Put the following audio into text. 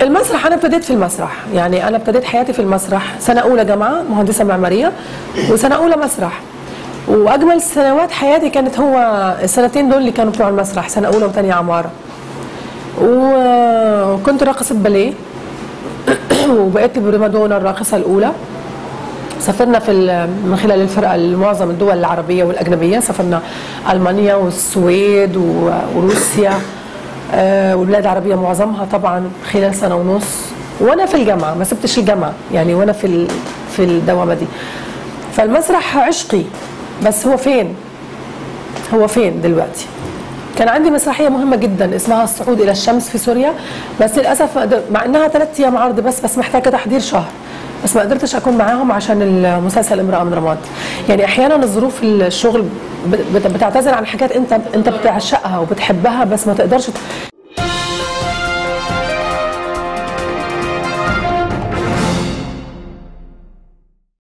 المسرح انا ابتديت في المسرح يعني انا ابتديت حياتي في المسرح سنه اولى جامعه مهندسه معماريه وسنه اولى مسرح واجمل سنوات حياتي كانت هو السنتين دول اللي كانوا بتوع المسرح سنه اولى وثانيه عماره وكنت راقصه باليه وبقيت بريمادونا الراقصه الاولى سافرنا في ال- من خلال الفرقه لمعظم الدول العربيه والاجنبيه سافرنا المانيا والسويد و- وروسيا آه، والبلاد العربيه معظمها طبعا خلال سنه ونص وانا في الجامعه ما سبتش الجامعه يعني وانا في ال- في الدوامه دي فالمسرح عشقي بس هو فين هو فين دلوقتي كان عندي مسرحيه مهمه جدا اسمها الصعود الى الشمس في سوريا بس للاسف ما قدر- مع انها ثلاث ايام عرض بس بس محتاجه تحضير شهر بس ما قدرتش اكون معاهم عشان المسلسل امراه من رماد يعني احيانا الظروف الشغل بت- بت- بتعتذر عن حاجات انت انت بتعشقها وبتحبها بس ما تقدرش ت-